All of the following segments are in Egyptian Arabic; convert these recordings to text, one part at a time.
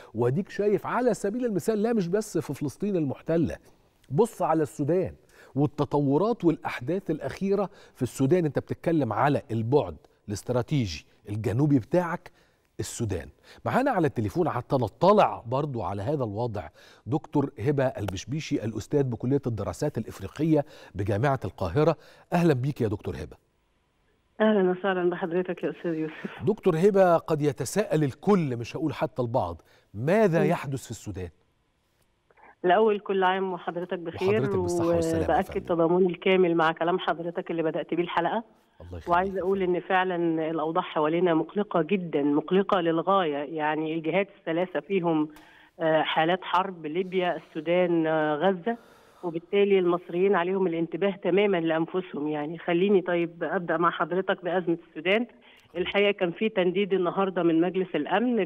واديك شايف على سبيل المثال لا مش بس في فلسطين المحتله بص على السودان والتطورات والاحداث الاخيره في السودان انت بتتكلم على البعد الاستراتيجي الجنوبي بتاعك السودان معانا على التليفون حتى نطلع برضو على هذا الوضع دكتور هبة البشبيشي الأستاذ بكلية الدراسات الإفريقية بجامعة القاهرة أهلا بيك يا دكتور هبة اهلا وسهلا بحضرتك يا استاذ يوسف دكتور هبة قد يتساءل الكل مش هقول حتى البعض ماذا يحدث في السودان الاول كل عام وحضرتك بخير وحضرتك بالصحة والسلامة يا وباكد فندم. تضامني الكامل مع كلام حضرتك اللي بدات بيه الحلقه الله يخليك وعايزه اقول ان فعلا الاوضاع حوالينا مقلقه جدا مقلقه للغايه يعني الجهات الثلاثه فيهم آه، حالات حرب ليبيا السودان آه، غزه وبالتالي المصريين عليهم الانتباه تماما لانفسهم يعني خليني طيب ابدا مع حضرتك بازمه السودان الحقيقه كان في تنديد النهارده من مجلس الامن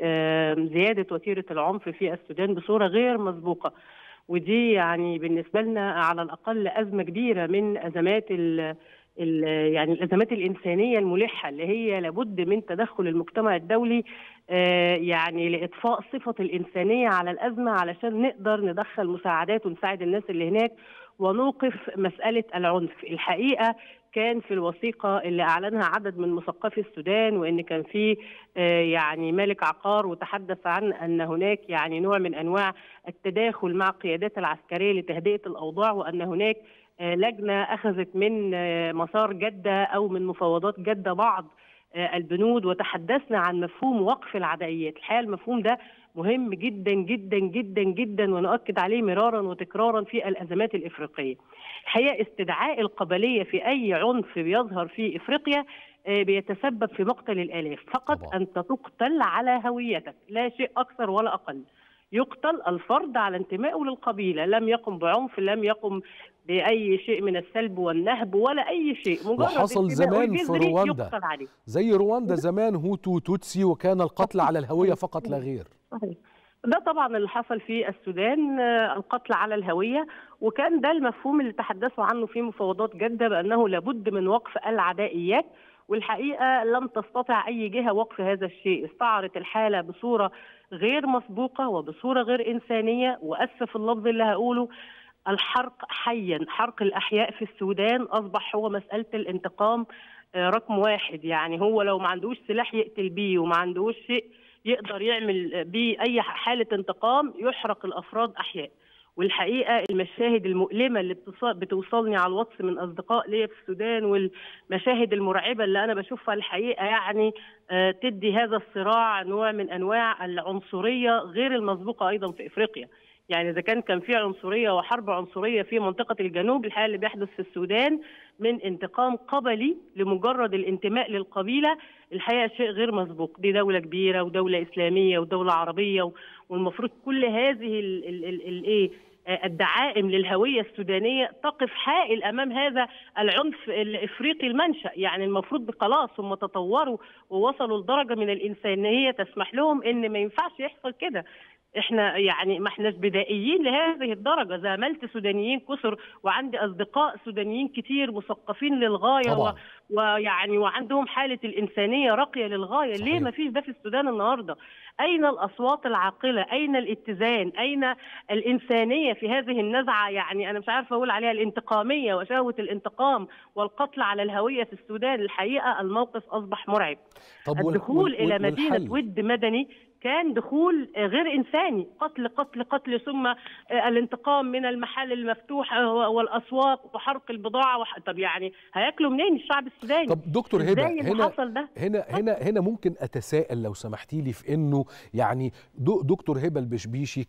بزياده وتيره العنف في السودان بصوره غير مسبوقه ودي يعني بالنسبه لنا على الاقل ازمه كبيره من ازمات ال ال يعني الازمات الانسانيه الملحه اللي هي لابد من تدخل المجتمع الدولي آه، يعني لاطفاء صفه الانسانيه على الازمه علشان نقدر ندخل مساعدات ونساعد الناس اللي هناك ونوقف مساله العنف الحقيقه كان في الوثيقه اللي اعلنها عدد من مثقفي السودان وان كان في آه، يعني مالك عقار وتحدث عن ان هناك يعني نوع من انواع التداخل مع القيادات العسكريه لتهدئه الاوضاع وان هناك آه، لجنه اخذت من آه، مسار جده او من مفاوضات جده بعض آه، البنود وتحدثنا عن مفهوم وقف العدائيات الحقيقه المفهوم ده مهم جدا جدا جدا جدا ونؤكد عليه مرارا وتكرارا في الازمات الافريقيه. الحقيقه استدعاء القبليه في اي عنف بيظهر في افريقيا آه، بيتسبب في مقتل الالاف، فقط طبعا. انت تقتل على هويتك، لا شيء اكثر ولا اقل. يقتل الفرد على انتمائه للقبيله، لم يقم بعنف، لم يقم باي شيء من السلب والنهب ولا اي شيء، مجرد وحصل انتمائه زمان في الجذري رواندا. يقتل عليه. زي رواندا زمان هوتو توتسي وكان القتل على الهوية فقط لا غير صحيح. ده طبعا اللي حصل في السودان آه، القتل على الهويه وكان ده المفهوم اللي تحدثوا عنه في مفاوضات جده بانه لابد من وقف العدائيات والحقيقه لم تستطع اي جهه وقف هذا الشيء، استعرت الحاله بصوره غير مسبوقه وبصوره غير انسانيه واسف اللفظ اللي هقوله الحرق حيا، حرق الاحياء في السودان اصبح هو مساله الانتقام آه، رقم واحد يعني هو لو ما عندوش سلاح يقتل بيه وما عندوش شيء يقدر يعمل بيه اي حاله انتقام يحرق الافراد احياء والحقيقه المشاهد المؤلمه اللي بتص- بتوصلني على الواتس من اصدقاء ليا في السودان والمشاهد المرعبه اللي انا بشوفها الحقيقه يعني آه، تدي هذا الصراع نوع من انواع العنصريه غير المسبوقه ايضا في افريقيا يعني اذا كان كان في عنصريه وحرب عنصريه في منطقه الجنوب الحقيقه اللي بيحدث في السودان من انتقام قبلي لمجرد الانتماء للقبيله الحقيقه شيء غير مسبوق دي دوله كبيره ودوله اسلاميه ودوله عربيه و- والمفروض كل هذه ال- ال- ال- الايه آه، الدعائم للهويه السودانيه تقف حائل امام هذا العنف الافريقي المنشا يعني المفروض خلاص هم تطوروا ووصلوا لدرجه من الانسانيه تسمح لهم ان ما ينفعش يحصل كده احنا يعني ما احناش بدائيين لهذه الدرجه زاملت سودانيين كثر وعندي اصدقاء سودانيين كتير مثقفين للغايه و... طبعا ويعني وعندهم حاله الانسانيه راقيه للغايه صحيح. ليه ما فيش ده في السودان النهارده اين الاصوات العاقله اين الاتزان اين الانسانيه في هذه النزعه يعني انا مش عارفه اقول عليها الانتقاميه وشهوه الانتقام والقتل على الهويه في السودان الحقيقه الموقف اصبح مرعب طب وال- الدخول وال- الى وال- مدينه والحل؟ ود مدني كان دخول غير انساني قتل قتل قتل ثم الانتقام من المحال المفتوحه والاسواق وحرق البضاعه وح... طب يعني هياكلوا منين الشعب السوداني طب دكتور هبه ازاي اللي هنا حصل ده هنا هنا هنا ممكن اتساءل لو سمحتي لي في انه يعني دو- دكتور هبه البشبيشي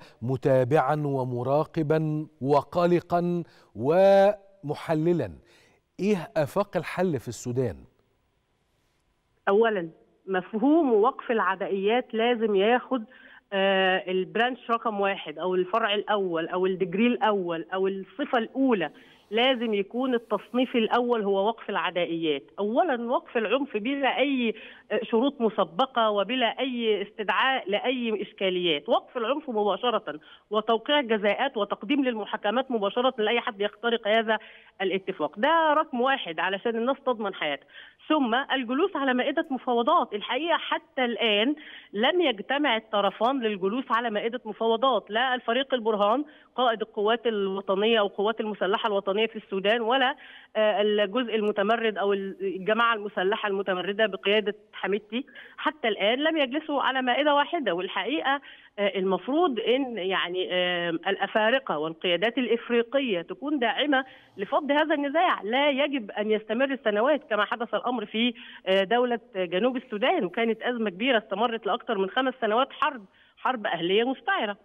كمتابعا ومراقبا وقلقا ومحللا ايه افاق الحل في السودان؟ اولا مفهوم وقف العدائيات لازم ياخد آه، البرانش رقم واحد او الفرع الاول او الديجري الاول او الصفه الاولى لازم يكون التصنيف الاول هو وقف العدائيات اولا وقف العنف بلا اي آه، شروط مسبقه وبلا اي استدعاء لاي اشكاليات وقف العنف مباشره وتوقيع جزاءات وتقديم للمحاكمات مباشره لاي حد يخترق هذا الاتفاق ده رقم واحد علشان الناس تضمن حياتها ثم الجلوس على مائدة مفاوضات الحقيقة حتى الآن لم يجتمع الطرفان للجلوس على مائدة مفاوضات لا الفريق البرهان قائد القوات الوطنية أو القوات المسلحة الوطنية في السودان ولا الجزء المتمرد أو الجماعة المسلحة المتمردة بقيادة حميدتي حتى الآن لم يجلسوا على مائدة واحدة والحقيقة المفروض ان يعني الافارقه والقيادات الافريقيه تكون داعمه لفض هذا النزاع، لا يجب ان يستمر سنوات كما حدث الامر في دوله جنوب السودان وكانت ازمه كبيره استمرت لاكثر من خمس سنوات حرب حرب اهليه مستعره.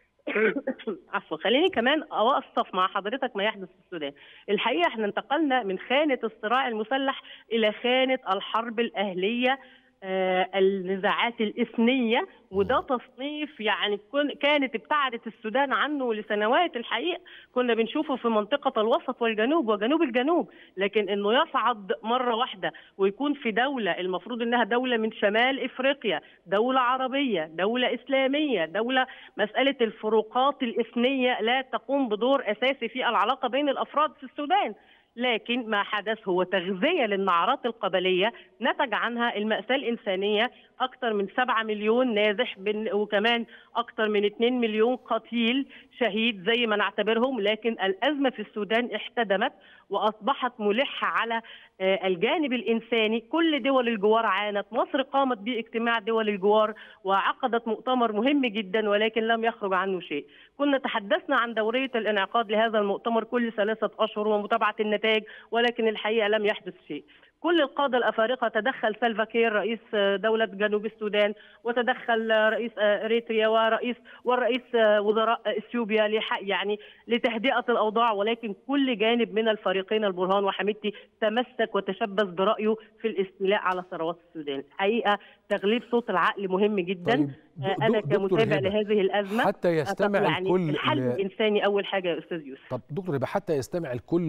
عفوا خليني كمان اوصف مع حضرتك ما يحدث في السودان الحقيقه احنا انتقلنا من خانه الصراع المسلح الى خانه الحرب الاهليه آه النزاعات الإثنية وده تصنيف يعني كانت ابتعدت السودان عنه لسنوات الحقيقة كنا بنشوفه في منطقة الوسط والجنوب وجنوب الجنوب لكن انه يصعد مرة واحدة ويكون في دولة المفروض انها دولة من شمال افريقيا دولة عربية دولة اسلامية دولة مسألة الفروقات الإثنية لا تقوم بدور أساسي في العلاقة بين الأفراد في السودان لكن ما حدث هو تغذية للنعرات القبلية نتج عنها المأساة الإنسانية أكثر من 7 مليون نازح وكمان أكثر من 2 مليون قتيل شهيد زي ما نعتبرهم لكن الأزمة في السودان احتدمت وأصبحت ملحة على الجانب الإنساني كل دول الجوار عانت مصر قامت باجتماع دول الجوار وعقدت مؤتمر مهم جدا ولكن لم يخرج عنه شيء كنا تحدثنا عن دورية الانعقاد لهذا المؤتمر كل ثلاثة أشهر ومتابعة النتائج ولكن الحقيقة لم يحدث شيء كل القادة الأفارقة تدخل سلفاكير رئيس دولة جنوب السودان وتدخل رئيس إريتريا ورئيس والرئيس وزراء إثيوبيا لح يعني لتهدئة الأوضاع ولكن كل جانب من الفريقين البرهان وحميدتي تمسك وتشبث برأيه في الاستيلاء على ثروات السودان الحقيقة تغليب صوت العقل مهم جدا طيب أنا كمتابع لهذه الأزمة حتى يستمع يعني الكل الحل الإنساني أول حاجة يا أستاذ يوسف طب دكتور يبقى حتى يستمع الكل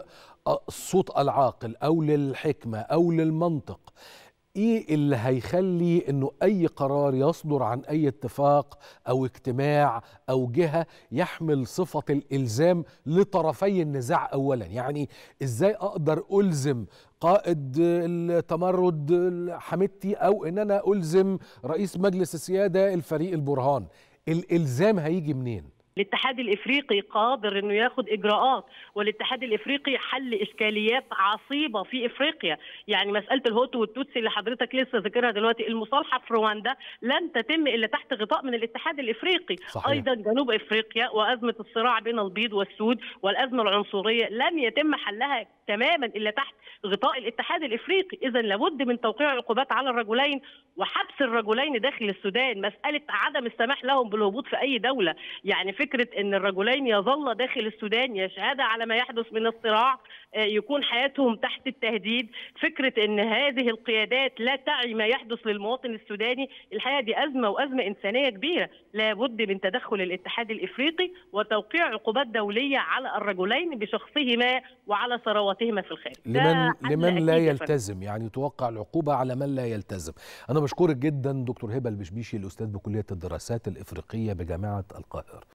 للصوت العاقل او للحكمه او للمنطق ايه اللي هيخلي انه اي قرار يصدر عن اي اتفاق او اجتماع او جهه يحمل صفه الالزام لطرفي النزاع اولا يعني ازاي اقدر الزم قائد التمرد حميدتي او ان انا الزم رئيس مجلس السياده الفريق البرهان الالزام هيجي منين الاتحاد الافريقي قادر انه ياخذ اجراءات والاتحاد الافريقي حل اشكاليات عصيبه في افريقيا يعني مساله الهوتو والتوتسي اللي حضرتك لسه ذاكرها دلوقتي المصالحه في رواندا لم تتم الا تحت غطاء من الاتحاد الافريقي صحيح. ايضا جنوب افريقيا وازمه الصراع بين البيض والسود والازمه العنصريه لم يتم حلها تماما الا تحت غطاء الاتحاد الافريقي اذا لابد من توقيع عقوبات على الرجلين وحبس الرجلين داخل السودان مساله عدم السماح لهم بالهبوط في اي دوله يعني فكره ان الرجلين يظل داخل السودان يشهد على ما يحدث من الصراع يكون حياتهم تحت التهديد فكره ان هذه القيادات لا تعي ما يحدث للمواطن السوداني الحقيقه دي ازمه وازمه انسانيه كبيره لابد من تدخل الاتحاد الافريقي وتوقيع عقوبات دوليه على الرجلين بشخصهما وعلى ثرواتهما في الخارج لمن لمن لا يلتزم يعني توقع العقوبه على من لا يلتزم انا بشكرك جدا دكتور هبه البشبيشي الاستاذ بكليه الدراسات الافريقيه بجامعه القاهره